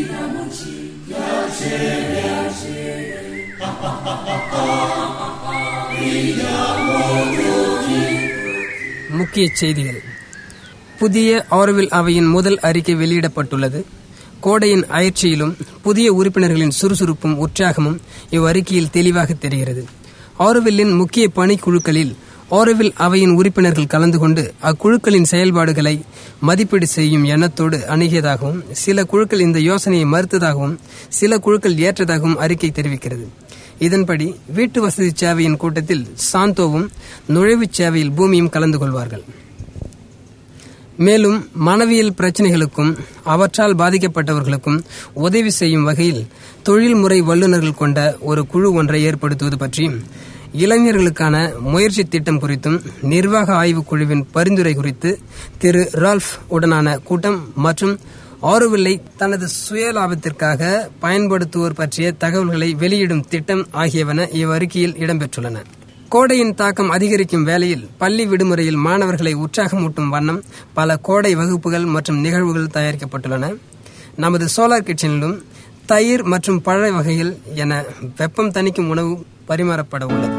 முக்கிய செய்திகள் புதிய ஆரோவில் அவையின் முதல் அறிக்கை வெளியிடப்பட்டுள்ளது கோடையின் அயற்சியிலும் புதிய உறுப்பினர்களின் சுறுசுறுப்பும் உற்சாகமும் இவ்வறிக்கையில் தெளிவாக தெரிகிறது ஆரோவில்லின் முக்கிய பணிக்குழுக்களில் ஆரோவில் அவையின் உறுப்பினர்கள் கலந்து கொண்டு அக்குழுக்களின் செயல்பாடுகளை மதிப்பீடு செய்யும் எண்ணத்தோடு அணுகியதாகவும் சில குழுக்கள் இந்த யோசனையை மறுத்ததாகவும் சில குழுக்கள் ஏற்றதாகவும் அறிக்கை தெரிவிக்கிறது இதன்படி வீட்டு வசதி சேவையின் கூட்டத்தில் சாந்தோவும் நுழைவுச் சேவையில் பூமியும் கலந்து கொள்வார்கள் மேலும் மனவியல் பிரச்சனைகளுக்கும் அவற்றால் பாதிக்கப்பட்டவர்களுக்கும் உதவி செய்யும் வகையில் தொழில்முறை வல்லுநர்கள் கொண்ட ஒரு குழு ஒன்றை ஏற்படுத்துவது பற்றியும் இளைஞர்களுக்கான முயற்சி திட்டம் குறித்தும் நிர்வாக ஆய்வுக் குழுவின் பரிந்துரை குறித்து திரு ரால்ஃப் உடனான கூட்டம் மற்றும் ஆறுவில்லை தனது சுயலாபத்திற்காக பயன்படுத்துவோர் பற்றிய தகவல்களை வெளியிடும் திட்டம் ஆகியவன இவ்வறிக்கையில் இடம்பெற்றுள்ளன கோடையின் தாக்கம் அதிகரிக்கும் வேளையில் பள்ளி விடுமுறையில் மாணவர்களை உற்சாகமூட்டும் வண்ணம் பல கோடை வகுப்புகள் மற்றும் நிகழ்வுகள் தயாரிக்கப்பட்டுள்ளன நமது சோலார் கிச்சனிலும் தயிர் மற்றும் பழ வகைகள் என வெப்பம் தணிக்கும் உணவு பரிமாறப்பட உள்ளது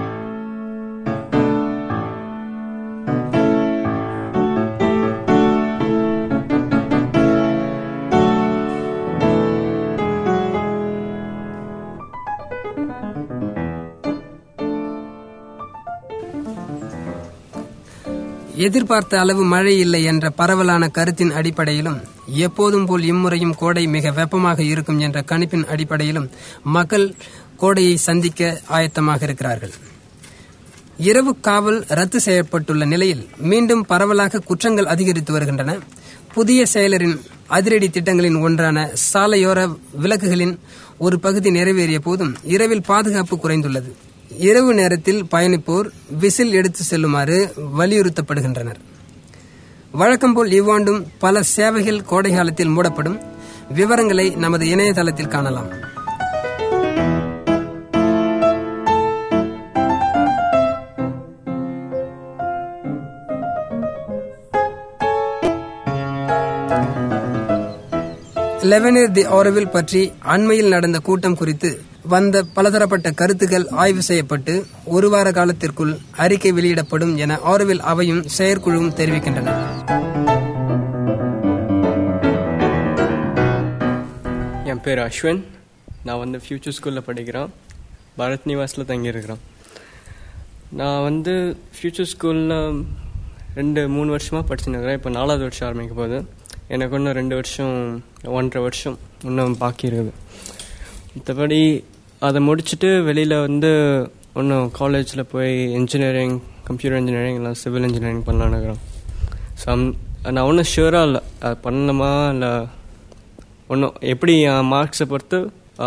எதிர்பார்த்த அளவு மழை இல்லை என்ற பரவலான கருத்தின் அடிப்படையிலும் எப்போதும் போல் இம்முறையும் கோடை மிக வெப்பமாக இருக்கும் என்ற கணிப்பின் அடிப்படையிலும் மக்கள் கோடையை சந்திக்க ஆயத்தமாக இருக்கிறார்கள் இரவு காவல் ரத்து செய்யப்பட்டுள்ள நிலையில் மீண்டும் பரவலாக குற்றங்கள் அதிகரித்து வருகின்றன புதிய செயலரின் அதிரடி திட்டங்களின் ஒன்றான சாலையோர விளக்குகளின் ஒரு பகுதி நிறைவேறிய போதும் இரவில் பாதுகாப்பு குறைந்துள்ளது இரவு நேரத்தில் பயணிப்போர் விசில் எடுத்து செல்லுமாறு வலியுறுத்தப்படுகின்றனர் வழக்கம்போல் இவ்வாண்டும் பல சேவைகள் கோடை காலத்தில் மூடப்படும் விவரங்களை நமது இணையதளத்தில் காணலாம் லெவனிர் தி ஆரோவில் பற்றி அண்மையில் நடந்த கூட்டம் குறித்து வந்த பலதரப்பட்ட கருத்துக்கள் ஆய்வு செய்யப்பட்டு ஒரு வார காலத்திற்குள் அறிக்கை வெளியிடப்படும் என ஆரோவில் அவையும் செயற்குழுவும் தெரிவிக்கின்றன என் பேர் அஸ்வின் நான் வந்து ஃபியூச்சர் ஸ்கூலில் படிக்கிறேன் பரத் நிவாஸில் தங்கியிருக்கிறேன் நான் வந்து ஃபியூச்சர் ஸ்கூலில் ரெண்டு மூணு வருஷமாக படிச்சுருக்கிறேன் இப்போ நாலாவது வருஷம் ஆரம்பிக்க போகுது எனக்கு இன்னும் ரெண்டு வருஷம் ஒன்றரை வருஷம் இன்னும் பாக்கி இருக்குது மற்றபடி அதை முடிச்சுட்டு வெளியில் வந்து இன்னும் காலேஜில் போய் இன்ஜினியரிங் கம்ப்யூட்டர் இன்ஜினியரிங் இல்லை சிவில் இன்ஜினியரிங் பண்ணலான்னு இருக்கிறேன் ஸோ நான் ஒன்றும் ஷுவராக இல்லை அது பண்ணணுமா இல்லை ஒன்றும் எப்படி என் மார்க்ஸை பொறுத்து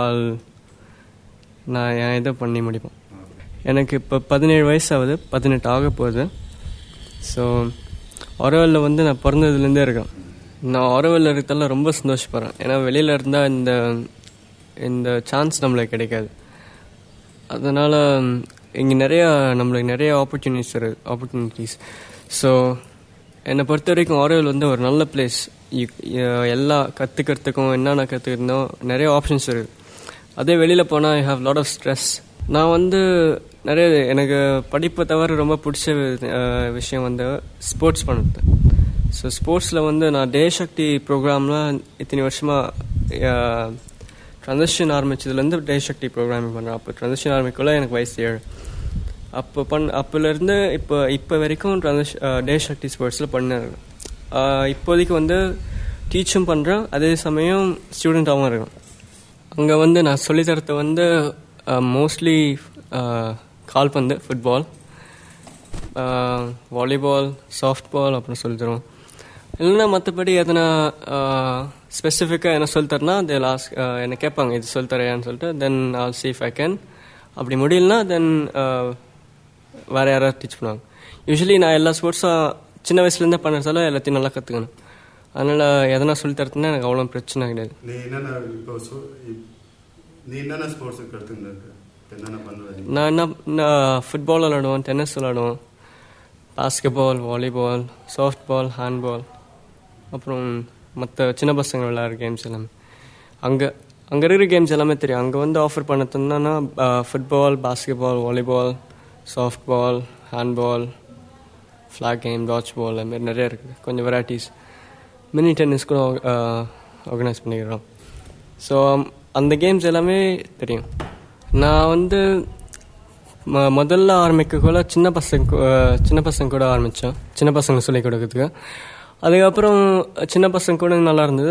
நான் என் இதை பண்ணி முடிப்பேன் எனக்கு இப்போ பதினேழு வயசு ஆகுது பதினெட்டு ஆக போகுது ஸோ ஒரவலில் வந்து நான் பிறந்ததுலேருந்தே இருக்கேன் நான் ஒரவலில் இருக்கிறதால ரொம்ப சந்தோஷப்படுறேன் ஏன்னா வெளியில் இருந்தால் இந்த இந்த சான்ஸ் நம்மளுக்கு கிடைக்காது அதனால் இங்கே நிறையா நம்மளுக்கு நிறைய ஆப்பர்ச்சுனிட்டிஸ் இருக்குது ஆப்பர்ச்சுனிட்டிஸ் ஸோ என்னை பொறுத்த வரைக்கும் ஆரோவில் வந்து ஒரு நல்ல பிளேஸ் எல்லா கற்றுக்கிறதுக்கும் என்னென்ன கற்றுக்கிறதோ நிறைய ஆப்ஷன்ஸ் இருக்குது அதே வெளியில் போனால் I have lot of stress நான் வந்து நிறைய எனக்கு படிப்பை தவிர ரொம்ப பிடிச்ச விஷயம் வந்து ஸ்போர்ட்ஸ் பண்ணுறது ஸோ ஸ்போர்ட்ஸில் வந்து நான் தேசக்தி ப்ரோக்ராம்லாம் இத்தனை வருஷமாக ட்ரான்சிஷன் ஆரம்பிச்சதுலேருந்து தேசக்தி ப்ரோக்ராமிங் பண்ணுறேன் அப்போ ட்ரான்சிஷன் ஆரம்பிக்கல எனக்கு வயசு ஏழு அப்போ பண் அப்போலேருந்து இப்போ இப்போ வரைக்கும் ட்ரான்சிஷ் தேசக்தி ஸ்போர்ட்ஸில் பண்ணேன் இப்போதைக்கு வந்து டீச்சும் பண்ணுறேன் அதே சமயம் ஸ்டூடெண்ட்டாகவும் இருக்கேன் அங்கே வந்து நான் சொல்லித்தரது வந்து மோஸ்ட்லி கால்பந்து ஃபுட்பால் வாலிபால் சாஃப்ட் பால் அப்புறம் சொல்லித்தரோம் இல்லைன்னா மற்றபடி எதனா ஸ்பெசிஃபிக்காக என்ன சொல்லித்தரனா தே லாஸ்ட் என்னை கேட்பாங்க இது சொல்லித்தரையான்னு சொல்லிட்டு then all chief I can அப்படி முடியலனா தென் வேறு யாராவது டீச் பண்ணுவாங்க யூஸ்வலி நான் எல்லா ஸ்போர்ட்ஸும் சின்ன வயசுலேருந்தே பண்ணுறதால எல்லாத்தையும் நல்லா கற்றுக்கணும் அதனால் எதனா சொல்லி தரத்துனா எனக்கு அவ்வளோ பிரச்சனை கிடையாது நீ என்னென்ன இப்போ நீ என்னென்ன ஸ்போர்ட்ஸ் கற்றுன்னு என்னென்ன பண்ணுவேன் நான் என்ன நான் ஃபுட்பால் விளாடுவோம் டென்னிஸ் விளாடுவோம் basketball volleyball softball handball அப்புறம் மற்ற சின்ன பசங்க விளையாடுற கேம்ஸ் எல்லாமே அங்கே அங்கே இருக்கிற கேம்ஸ் எல்லாமே தெரியும் அங்கே வந்து ஆஃபர் பண்ணது என்னன்னா football basketball volleyball softball handball flag game touch ball அதுமாரி நிறைய இருக்குது கொஞ்சம் வெரைட்டிஸ் மினி டென்னிஸ் கூட ஆர்கனைஸ் பண்ணிக்கிறோம் ஸோ அந்த கேம்ஸ் எல்லாமே தெரியும் நான் வந்து ம முதல்ல ஆரம்பிக்கக்குள்ள சின்ன பசங்க கூ- சின்ன பசங்க கூட ஆரம்பித்தேன் சின்ன பசங்க சொல்லிக் கொடுக்கறதுக்கு அதுக்கப்புறம் சின்ன பசங்க கூட நல்லா இருந்தது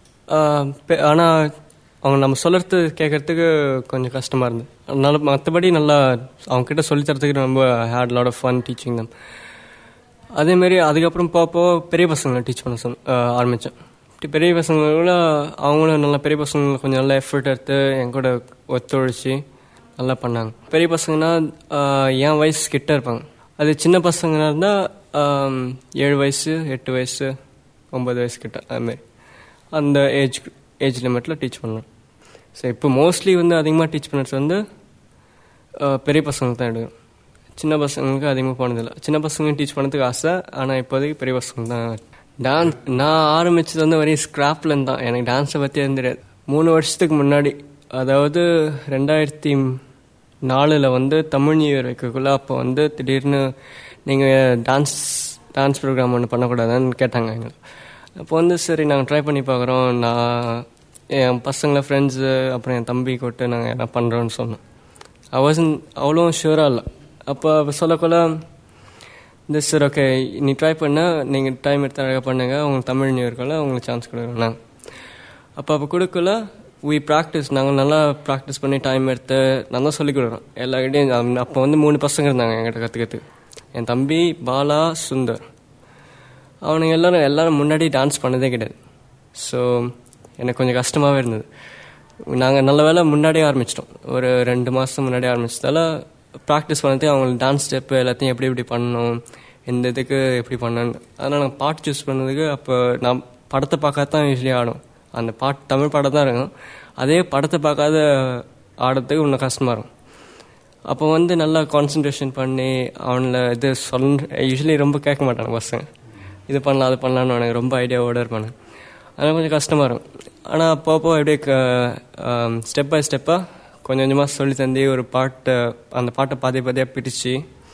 ஆனால் அவங்க நம்ம சொல்கிறது கேட்கறதுக்கு கொஞ்சம் கஷ்டமாக இருந்தது அதனால மற்றபடி நல்லா அவங்க கிட்ட சொல்லித் தரத்துக்கு ரொம்ப had lot of fun teaching them அதேமாரி அதுக்கப்புறம் போக போக பெரிய பசங்களை டீச் பண்ண சொன்ன ஆரம்பித்தேன் பெரிய பசங்களோட அவங்களும் நல்லா பெரிய பசங்களை கொஞ்சம் நல்லா எஃபர்ட் எடுத்து என் கூட ஒத்துழைச்சி நல்லா பண்ணாங்க பெரிய பசங்கன்னா ஆஹ், என் வயசு கிட்ட இருப்பாங்க அது சின்ன பசங்கனா இருந்தால் ஏழு வயசு எட்டு வயசு ஒம்பது வயசு கிட்ட அதுமாரி அந்த ஏஜ் ஏஜ் லிமிட்டில் டீச் பண்ணேன் ஸோ இப்போ மோஸ்ட்லி வந்து அதிகமாக டீச் பண்ணுறது வந்து ஆஹ், பெரிய பசங்களுக்கு தான் எடுக்கும் சின்ன பசங்களுக்கு அதிகமாக போனதில்லை சின்ன பசங்க டீச் பண்ணதுக்கு ஆசை ஆனால் இப்போதைக்கு பெரிய பசங்க தான் டான்ஸ் நான் ஆரம்பிச்சது வந்து வரையும் ஸ்கிராப்லேருந்து தான் எனக்கு டான்ஸை பற்றி தெரியாது மூணு வருஷத்துக்கு முன்னாடி அதாவது ரெண்டாயிரத்தி நாலில் வந்து தமிழ் நியூ இயர் வைக்கக்குள்ள அப்போ வந்து திடீர்னு நீங்கள் டான்ஸ் டான்ஸ் ப்ரோக்ராம் ஒன்று பண்ணக்கூடாதான்னு கேட்டாங்க எங்களை அப்போ வந்து சரி நாங்கள் ட்ரை பண்ணி பார்க்குறோம் நான் என் பசங்களை ஃப்ரெண்ட்ஸு அப்புறம் என் தம்பி கூட்டு நாங்கள் என்ன பண்ணுறோன்னு சொன்னோம் ஐ வாசன் அவ்வளோ ஷூராக இல்லை அப்போ சொல்லக்குள்ள இந்த சார் ஓகே நீ ட்ரை பண்ண நீங்கள் டைம் எடுத்து அழகாக பண்ணுங்க உங்களுக்கு தமிழ் நியூ இயர்க்குள்ள உங்களுக்கு சான்ஸ் கொடுக்குறோம் நாங்கள் அப்போ அப்போ கொடுக்கல வி ப்ராக்டிஸ் நாங்கள் நல்லா ப்ராக்டிஸ் பண்ணி டைம் எடுத்து நான் தான் சொல்லிக் கொடுக்குறோம் எல்லாருக்கிட்டையும் அப்போ வந்து மூணு பசங்க இருந்தாங்க என்கிட்ட கற்றுக்கிறதுக்கு என் தம்பி பாலா சுந்தர் அவனுங்க எல்லாரும் எல்லாரும் முன்னாடி டான்ஸ் பண்ணதே கிடையாது ஸோ எனக்கு கொஞ்சம் கஷ்டமாகவே இருந்தது நாங்கள் நல்ல வேளை முன்னாடியே ஆரம்பிச்சிட்டோம் ஒரு ரெண்டு மாதம் முன்னாடி ஆரம்பிச்சதால ப்ராக்டிஸ் பண்ணது அவங்களுக்கு டான்ஸ் ஸ்டெப்பு எல்லாத்தையும் எப்படி எப்படி பண்ணணும் எந்த இதுக்கு எப்படி பண்ணணும் அதனால் நாங்கள் பாட்டு சூஸ் பண்ணதுக்கு அப்போ நான் படத்தை பார்க்காத தான் யூஸ்வலி ஆடும் அந்த பாட்டு தமிழ் பாடம் தான் இருக்கும் அதே படத்தை பார்க்காத ஆடுறதுக்கு இன்னும் கஷ்டமாக இருக்கும் அப்போ வந்து நல்லா கான்சன்ட்ரேஷன் பண்ணி அவனில் இது சொல் யூஸ்வலி ரொம்ப கேட்க மாட்டாங்க பசங்க இது பண்ணலாம் அது பண்ணலான்னு எனக்கு ரொம்ப ஐடியாவோட இருப்பானு அதனால் கொஞ்சம் கஷ்டமாக இருக்கும் ஆனால் போக போக எப்படியே ஸ்டெப் பை ஸ்டெப்பாக கொஞ்சம் கொஞ்சமாக சொல்லி தந்தி ஒரு பாட்டை அந்த பாட்டை பாதி பாதியாக பிரித்து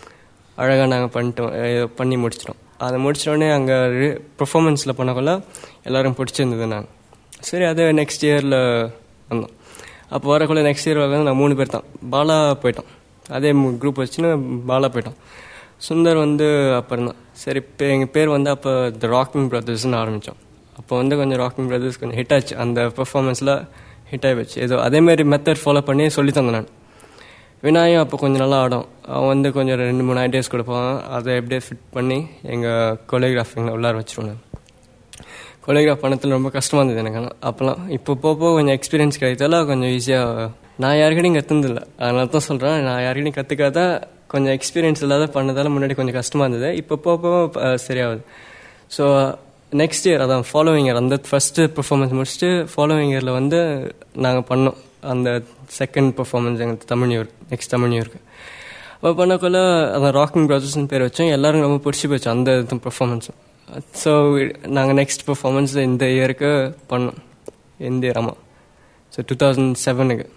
அழகாக நாங்கள் பண்ணிட்டோம் அஹ் பண்ணி முடிச்சிட்டோம் அதை முடிச்சிட்டோடனே அங்கே பெர்ஃபார்மன்ஸில் பண்ணக்குள்ள எல்லாரும் பிடிச்சிருந்தது நாங்கள் சரி அது நெக்ஸ்ட் இயரில் வந்தோம் அப்போ வரக்குள்ள நெக்ஸ்ட் இயர் வந்து நான் மூணு பேர் தான் பாலா போயிட்டோம் அதே குரூப் வச்சுன்னு பாலா போயிட்டோம் சுந்தர் வந்து அப்புறம் தான் சரி இப்போ எங்கள் பேர் வந்து அப்போ த ராக்கிங் பிரதர்ஸ்னு ஆரம்பித்தோம் அப்போ வந்து கொஞ்சம் ராக்கிங் பிரதர்ஸ் கொஞ்சம் ஹிட் ஆச்சு அந்த பெர்ஃபார்மன்ஸில் ஹிட் ஆகி வச்சு ஏதோ அதேமாரி மெத்தட் ஃபாலோ பண்ணி சொல்லி தந்தேன் நான் வினாயும் அப்போ கொஞ்சம் நல்லா ஆடும் அவன் வந்து கொஞ்சம் ரெண்டு மூணு ஐடியாஸ் கொடுப்பான் அதை எப்படியே ஃபிட் பண்ணி எங்கள் கொரியோகிராஃபிங்கில் உள்ளார வச்சிருவேன் நான் கொரியோகிராஃப் பண்ணத்தில் ரொம்ப கஷ்டமாக இருந்தது எனக்கு ஆனால் அப்போலாம் இப்போ போக போக கொஞ்சம் எக்ஸ்பீரியன்ஸ் கிடைத்தால கொஞ்சம் ஈஸியாக நான் யாருக்கிட்டையும் கற்றுனதில்ல அதனால தான் சொல்கிறேன் நான் யாருக்கிட்டையும் கற்றுக்காத கொஞ்சம் எக்ஸ்பீரியன்ஸ் இல்லாத பண்ணதால முன்னாடி கொஞ்சம் கஷ்டமாக இருந்தது இப்போ போக போக அஹ், சரியாகுது ஸோ நெக்ஸ்ட் இயர் அதான் ஃபாலோவிங் இயர் அந்த ஃபஸ்ட்டு பெர்ஃபார்மன்ஸ் முடிச்சுட்டு ஃபாலோவிங் இயரில் வந்து நாங்கள் பண்ணோம் அந்த செகண்ட் பெர்ஃபார்மன்ஸ் எங்கள் தமிழ் இயர் நெக்ஸ்ட் தமிழ் இயருக்கு அப்போ பண்ணக்குள்ள அதான் ராக்கிங் ப்ராஜெக்ட்ஸ்னு பேர் வச்சோம் எல்லாரும் ரொம்ப பிடிச்சி போச்சு அந்த இது பெர்ஃபார்மன்ஸும் ஸோ நாங்கள் நெக்ஸ்ட் பெர்ஃபார்மன்ஸ் இந்த இயருக்கு பண்ணோம் இந்த இயர் ஆமாம் ஸோ டூ தௌசண்ட் செவனுக்கு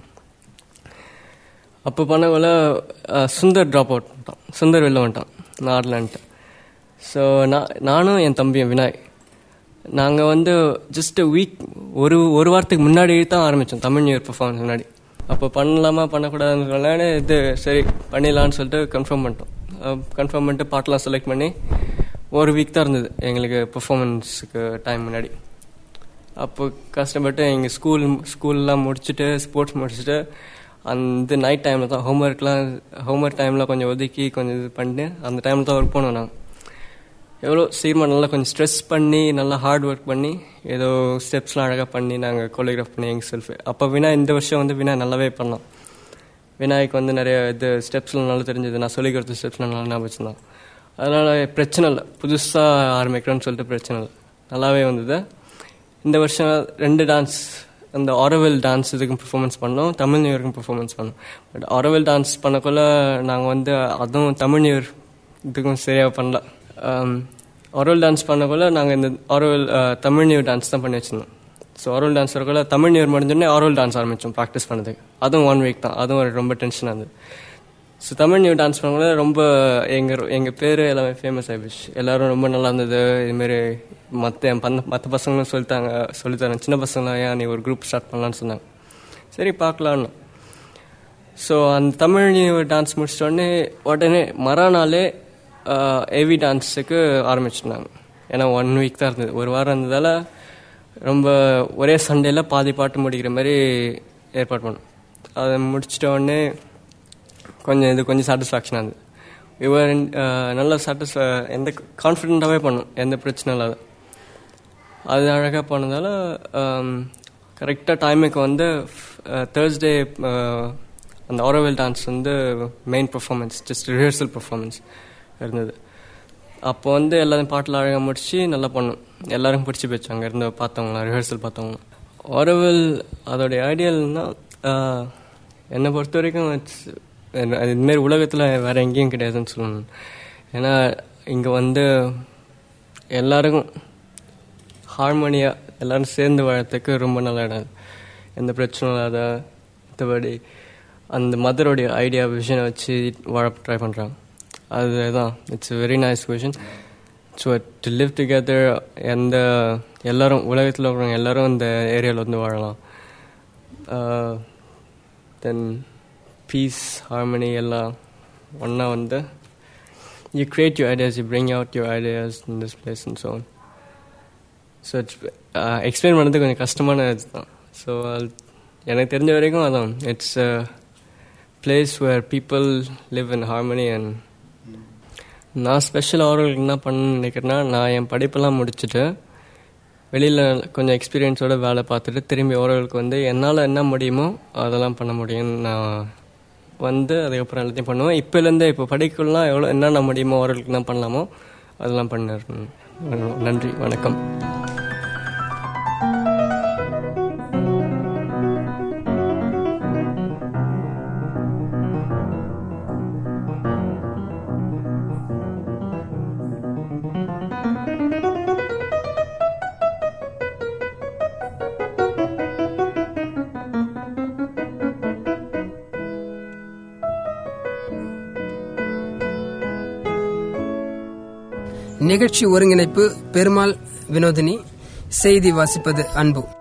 அப்போ பண்ணக்குள்ள அஹ், சுந்தர் ட்ராப் அவுட் பண்ணிட்டான் சுந்தர் வெளில வந்துட்டான் நான் ஆடலான்ட்டு ஸோ நான் நானும் என் தம்பியும் வினாய் நாங்கள் வந்து ஜஸ்ட் வீக் ஒரு ஒரு வாரத்துக்கு முன்னாடி தான் ஆரம்பித்தோம் தமிழ் நியூ இயர் பர்ஃபார்மன்ஸ் முன்னாடி அப்போ பண்ணலாமா பண்ணக்கூடாதுன்னு சொன்னாலே இது சரி பண்ணிடலான்னு சொல்லிட்டு கன்ஃபார்ம் பண்ணிட்டோம் கன்ஃபார்ம் பண்ணிட்டு பாட்டெலாம் செலக்ட் பண்ணி ஒரு வீக் தான் இருந்தது எங்களுக்கு பெர்ஃபார்மன்ஸுக்கு டைம் முன்னாடி அப்போ கஷ்டப்பட்டு எங்கள் ஸ்கூல் ஸ்கூல்லாம் முடிச்சுட்டு ஸ்போர்ட்ஸ் முடிச்சுட்டு அந்த நைட் டைமில் தான் ஹோம்ஒர்க்லாம் ஹோம்ஒர்க் டைமில் கொஞ்சம் ஒதுக்கி கொஞ்சம் இது பண்ணிட்டு அந்த டைமில் தான் ஒர்க் பண்ணோம் நாங்கள் எவ்வளோ சீக்கிரமாக நல்லா கொஞ்சம் ஸ்ட்ரெஸ் பண்ணி நல்லா ஹார்ட் ஒர்க் பண்ணி ஏதோ ஸ்டெப்ஸ்லாம் அழகாக பண்ணி நாங்கள் கொரியோகிராஃப் பண்ணி எங்கள் செல்ஃபு அப்போ வினா இந்த வருஷம் வந்து வினா நல்லாவே பண்ணோம் விநாயக் வந்து நிறைய இது ஸ்டெப்ஸ்லாம் நல்லா தெரிஞ்சது நான் சொல்லி கொடுத்த ஸ்டெப்ஸ்லாம் நல்லா ஞாபகம் வச்சுருந்தான் அதனால் பிரச்சனை இல்லை புதுசாக ஆரம்பிக்கிறோன்னு சொல்லிட்டு பிரச்சனை இல்லை நல்லாவே வந்தது இந்த வருஷம் ரெண்டு டான்ஸ் அந்த ஆரோவெல் டான்ஸ் இதுக்கும் பெர்ஃபார்மன்ஸ் பண்ணோம் தமிழ் நியூ இயருக்கும் பெர்ஃபார்மன்ஸ் பண்ணோம் பட் ஆரோவெல் டான்ஸ் பண்ணக்குள்ள நாங்கள் வந்து அதுவும் தமிழ் நியூ இயர் இதுக்கும் சரியாக பண்ணல ஆரோவல் டான்ஸ் பண்ணக்குள்ள நாங்கள் இந்த ஆரோவல் தமிழ் நியூ டான்ஸ் தான் பண்ணி வச்சுருந்தோம் ஸோ ஆரோல் டான்ஸ் இருக்கல தமிழ் நியூ இயர் முடிஞ்சோடனே ஆரோல் டான்ஸ் ஆரம்பித்தோம் ப்ராக்டிஸ் பண்ணதுக்கு அதுவும் ஒன் வீக் தான் அதுவும் ஒரு ரொம்ப டென்ஷனாக இருந்தது ஸோ தமிழ் நியூ டான்ஸ் பண்ணும்போது ரொம்ப எங்கள் எங்கள் பேர் எல்லாமே ஃபேமஸ் ஆகிடுச்சு எல்லாரும் ரொம்ப நல்லா இருந்தது இதுமாரி மற்ற என் பந்த மற்ற பசங்களும் சொல்லிட்டாங்க சொல்லித்தரேன் சின்ன பசங்களாம் ஏன் நீ ஒரு குரூப் ஸ்டார்ட் பண்ணலான்னு சொன்னாங்க சரி பார்க்கலான்னு ஸோ அந்த தமிழ் நியூ டான்ஸ் முடிச்சிட்டோடனே உடனே மறுநாளே ஏவி டான்ஸுக்கு ஆரம்பிச்சிட்டாங்க ஏன்னா ஒன் வீக் தான் இருந்தது ஒரு வாரம் இருந்ததால் ரொம்ப ஒரே சண்டேல பாதி பாட்டு முடிக்கிற மாதிரி ஏற்பாடு பண்ணோம் அதை முடிச்சிட்ட உடனே கொஞ்சம் இது கொஞ்சம் சாட்டிஸ்ஃபேக்ஷனாக இருந்தது இவர் நல்ல சாட்டிஸ்ஃபை எந்த கான்ஃபிடென்ட்டாகவே பண்ணோம் எந்த பிரச்சனை இல்லாத அது அழகாக போனதால கரெக்டாக டைமுக்கு வந்து தேர்ஸ்டே அந்த ஆரோவெல் டான்ஸ் வந்து main performance just rehearsal performance இருந்தது அப்போ வந்து எல்லாரும் பாட்டில் அழகாக முடிச்சு நல்லா பண்ணோம் எல்லாரும் பிடிச்சி போச்சு அங்கே இருந்து பார்த்தவங்களாம் ரிஹர்சல் பார்த்தவங்களாம் ஆரோவெல் அதோடைய ஐடியல்னா என்னை பொறுத்த வரைக்கும் இட்ஸ் அது இதுமாரி உலகத்தில் வேறு எங்கேயும் கிடையாதுன்னு சொல்லணும் ஏன்னா இங்கே வந்து எல்லாருக்கும் ஹார்மோனியாக எல்லாரும் சேர்ந்து வாழறதுக்கு ரொம்ப நல்ல இடம் அது. எந்த பிரச்சனையும் இல்லாத மற்றபடி அந்த மதரோடைய ஐடியா விஷனை வச்சு வாழ ட்ரை பண்ணுறாங்க அதுதான் it's very nice vision so to live together எந்த எல்லாரும் உலகத்தில் இருக்கிறவங்க எல்லாரும் இந்த ஏரியாவில் வந்து வாழலாம் தென் பீஸ் ஹார்மனி எல்லாம் ஒன்றா வந்து you create you ideas you bring out your ideas in this place and so so it's explain பண்ணுறது கொஞ்சம் கஷ்டமான இது தான் ஸோ எனக்கு தெரிஞ்ச வரைக்கும் அதான் it's place where people live in harmony and நான் ஸ்பெஷல் ஆர்வலுக்கு என்ன பண்ண நினைக்கிறேன்னா நான் என் படிப்பெல்லாம் முடிச்சுட்டு வெளியில் கொஞ்சம் எக்ஸ்பீரியன்ஸோட வேலை பார்த்துட்டு திரும்பி ஓரளவுக்கு வந்து என்னால் என்ன முடியுமோ அதெல்லாம் பண்ண முடியும்னு நான் வந்து அதுக்கப்புறம் எல்லாத்தையும் பண்ணுவேன் இப்போலேருந்தே இப்போ படிக்கலாம் எவ்வளோ என்னென்ன முடியுமோ ஓரளவுக்கு என்ன பண்ணலாமோ அதெல்லாம் பண்ணிடுறேன் நன்றி வணக்கம் நிகழ்ச்சி ஒருங்கிணைப்பு பெருமாள் வினோதினி செய்தி வாசிப்பது அன்பு